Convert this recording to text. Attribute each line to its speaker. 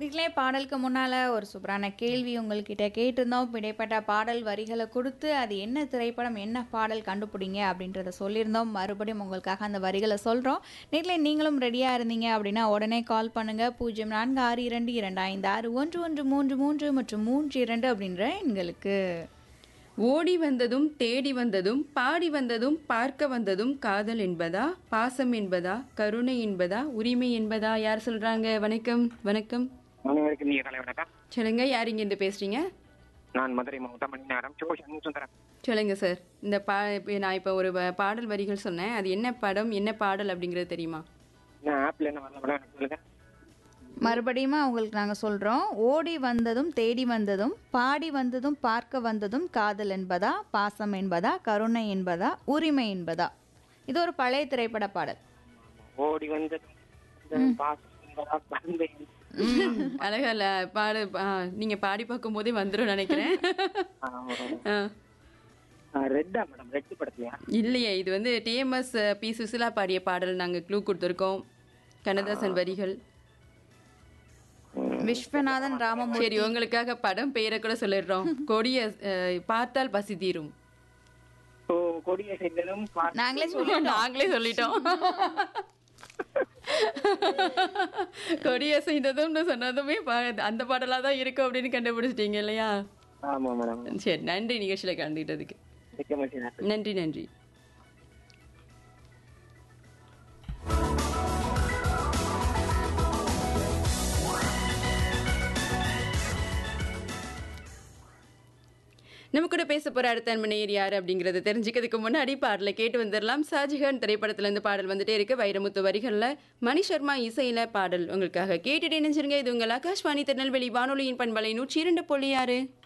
Speaker 1: நீங்களே பாடலுக்கு முன்னால ஒரு சூப்பரான கேள்வி உங்கள்கிட்ட கேட்டிருந்தோம் இப்ப இடைப்பட்ட பாடல் வரிகளை கொடுத்து அது என்ன திரைப்படம் என்ன பாடல் கண்டுபிடிங்க அப்படின்றத சொல்லியிருந்தோம் மறுபடியும் உங்களுக்காக அந்த வரிகளை சொல்கிறோம் நீங்களே நீங்களும் ரெடியாக இருந்தீங்க அப்படின்னா உடனே கால் பண்ணுங்க பூஜ்ஜியம் நான்கு ஆறு இரண்டு இரண்டு ஐந்து ஆறு ஒன்று ஒன்று மூன்று மூன்று மற்றும் மூன்று இரண்டு அப்படின்ற எண்களுக்கு
Speaker 2: ஓடி வந்ததும் தேடி வந்ததும் பாடி வந்ததும் பார்க்க வந்ததும் காதல் என்பதா பாசம் என்பதா கருணை என்பதா உரிமை என்பதா யார் சொல்றாங்க வணக்கம் வணக்கம்
Speaker 3: அனைவருக்கும் நீங்க கலை வணக்கம்
Speaker 2: சொல்லுங்க யார் இங்க இருந்து பேசுறீங்க
Speaker 3: நான் மதுரை மாவட்டம் மணிநகரம் சோஷன் சுந்தரம்
Speaker 2: சொல்லுங்க சார் இந்த பா இப்ப நான் இப்போ ஒரு வ- பாடல் வரிகள் சொன்னேன் அது என்ன படம் என்ன பாடல் அப்படிங்கிறது தெரியுமா
Speaker 3: நான் ஆப்ல என்ன வரல மேடம் எனக்கு சொல்லுங்க
Speaker 1: மறுபடியும் உங்களுக்கு நாங்கள் சொல்கிறோம் ஓடி வந்ததும் தேடி வந்ததும் பாடி வந்ததும் பார்க்க வந்ததும் காதல் என்பதா பாசம் என்பதா கருணை என்பதா உரிமை என்பதா இது ஒரு பழைய திரைப்பட பாடல்
Speaker 3: ஓடி வந்து பாசம் வந்தேன்.
Speaker 2: அழகா இல்ல பாடு ஆ, நீங்க பாடி பார்க்கும் போதே வந்துடும் நினைக்கிறேன்
Speaker 3: ஆ, ஒரு-
Speaker 2: ஆ.
Speaker 3: ஆ, ரெட்டா மேடம் ரெட்டு படத்தையா
Speaker 2: இல்லையே இது வந்து டிஎம்எஸ் பி சுசிலா பாடிய பாடல் நாங்க க்ளூ கொடுத்துருக்கோம் கண்ணதாசன் வரிகள்
Speaker 1: விஸ்வநாதன் ராமமூர்த்தி
Speaker 2: சரி உங்களுக்காக படம் பெயரை கூட சொல்லிடுறோம் கொடிய அஹ், பார்த்தால் பசி தீரும்
Speaker 3: ஓ கொடிய செங்கலும் பா-
Speaker 1: நாங்களே சொல்லி
Speaker 2: நாங்களே சொல்லிட்டோம் கொடிய செய்ததும்னு சொன்னதுமே பா- அந்த பாடலா தான் இருக்கும் அப்படின்னு கண்டுபிடிச்சிட்டீங்க இல்லையா
Speaker 3: ஆமா மேடம்
Speaker 2: சரி நன்றி நிகழ்ச்சியில கலந்துக்கிட்டதுக்கு
Speaker 3: மிக்க மகிழ்ச்சி நன்றி.
Speaker 2: நன்றி நன்றி நம்ம கூட பேச போற அடுத்த அன்பனையர் யார் அப்படிங்கறத தெரிஞ்சுக்கிறதுக்கு முன்னாடி பாடலை கேட்டு வந்துடலாம் ஷாஜஹான் திரைப்படத்துல இருந்து பாடல் வந்துட்டே இருக்கு வைரமுத்து வரிகள்ல மணி சர்மா இசையில பாடல் உங்களுக்காக கேட்டுட்டு நினைச்சிருங்க இது உங்கள் ஆகாஷ்வாணி திருநெல்வேலி வானொலியின் பண்பலை நூற்றி இரண்டு புள்ளி ஆறு